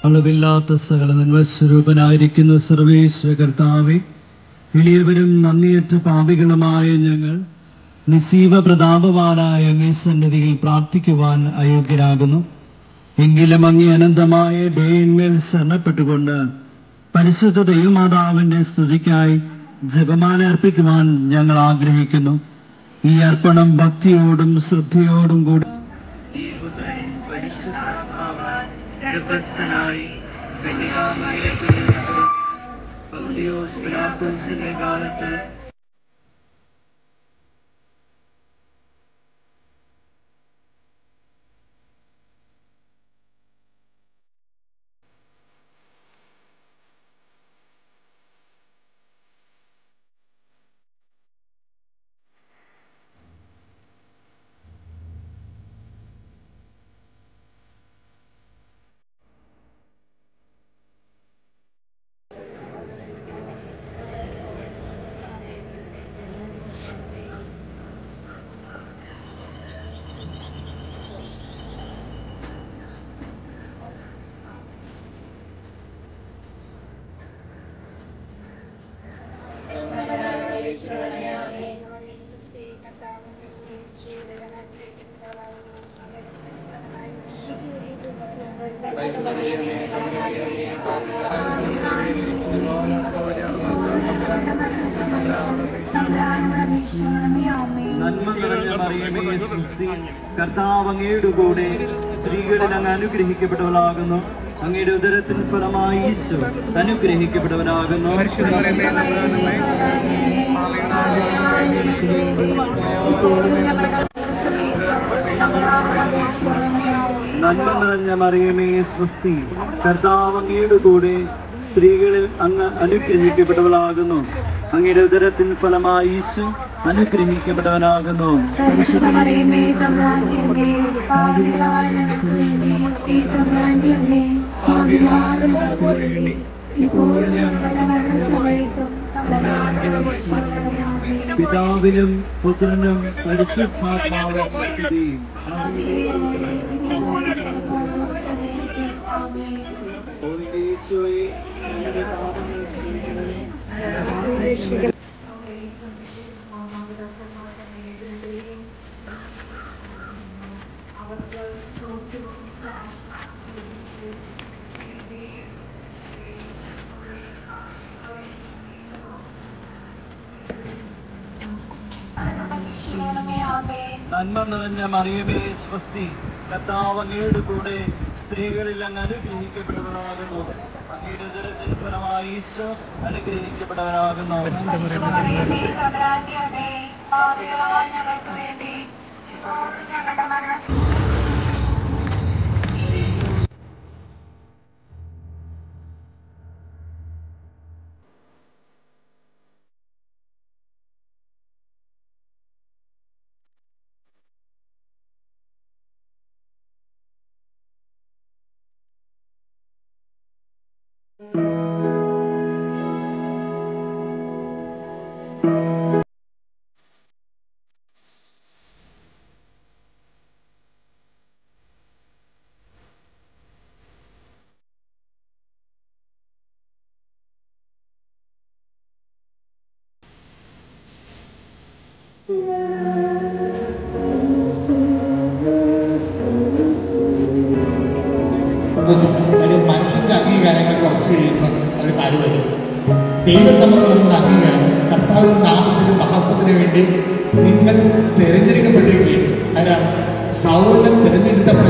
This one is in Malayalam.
അളവില്ലാത്ത സകല നന്മസ്വരൂപനായിരിക്കുന്ന സർവേശ്വര കർത്താവെ എളിയവരും നന്ദിയറ്റ പാപികളുമായ ഞങ്ങൾ നിസീവ പ്രതാപവാനായ അങ്ങേ സന്നിധിയിൽ പ്രാർത്ഥിക്കുവാൻ അയോഗ്യരാകുന്നു എങ്കിലും അങ്ങേ അനന്തമായ ദയന്മേൽ ശരണപ്പെട്ടുകൊണ്ട് പരിശുദ്ധ ദൈവമാതാവിന്റെ സ്തുതിക്കായി ജപമാല അർപ്പിക്കുവാൻ ഞങ്ങൾ ആഗ്രഹിക്കുന്നു ഈ അർപ്പണം ഭക്തിയോടും ശ്രദ്ധയോടും കൂടി കാലത്ത് നന്മ നിറഞ്ഞ മറിയമേ സുസ്തി കർത്താവ് അങ്ങയുടെ കൂടെ സ്ത്രീകളിൽ അങ്ങ് അനുഗ്രഹിക്കപ്പെട്ടവളാകുന്നു അങ്ങയുടെ ഉദരത്തിൻ ഫലമായി ഈശോ അനുഗ്രഹിക്കപ്പെട്ടവനാകുന്നു നന്മ നിറഞ്ഞ മറിയമേ സ്വസ്തി കർത്താവ് അങ്ങയുടെ കൂടെ സ്ത്രീകളിൽ അങ്ങ് അനുഗ്രഹിക്കപ്പെട്ടവളാകുന്നു അങ്ങയുടെ ഉദരത്തിൻ ഫലമായി ഈശോ അനുഗ്രഹിക്കപ്പെട്ടവനാകുന്നു പരിശുദ്ധമറിയമേ തമ്പുരാന്റെ പാപികളായ ഞങ്ങൾക്ക് വേണ്ടി ഈ തമ്പുരാന്റെ പാപികളായ ഞങ്ങൾക്ക് വേണ്ടി ഇപ്പോഴും ഞങ്ങളുടെ മരണസമയത്തും തമ്പുരാന്റെ വിശ്വസിക്കണമേ. പിതാവിനും പുത്രനും പരിശുദ്ധാത്മാവിനും സ്തുതി ഓ ഈശോയെ ഞങ്ങളുടെ പാപങ്ങൾ ക്ഷമിക്കണമേ നന്മ നിറഞ്ഞ മറിയമേ സ്വസ്തി കർത്താവ് അങ്ങയുടെ കൂടെ സ്ത്രീകളിൽ അങ്ങ് അനുഗ്രഹിക്കപ്പെട്ടവരാകുന്നു അങ്ങയുടെ ഉദരത്തിൻ ഫലമായി ഈശോ അനുഗ്രഹിക്കപ്പെട്ടവരാകുന്നു പരിശുദ്ധമറിയമേ തമ്പുരാന്റെ പാപികളായ ഞങ്ങൾക്ക് വേണ്ടി ഇപ്പോഴും ഞങ്ങളുടെ മരണ ഒരു മനുഷ്യന്റെ അംഗീകാരങ്ങൾ കുറച്ച് കഴിയുമ്പോൾ ഒരു കാര്യം വരും ദൈവം നമ്മൾ തന്ന അംഗീകാരം കർത്താവിന്റെ നാമത്തിന് മഹത്വത്തിന് വേണ്ടി നിങ്ങൾ തിരഞ്ഞെടുക്കപ്പെട്ടിരിക്കുകയാണ് അതിനാണ് സൗറിനെ തിരഞ്ഞെടുത്തപ്പോൾ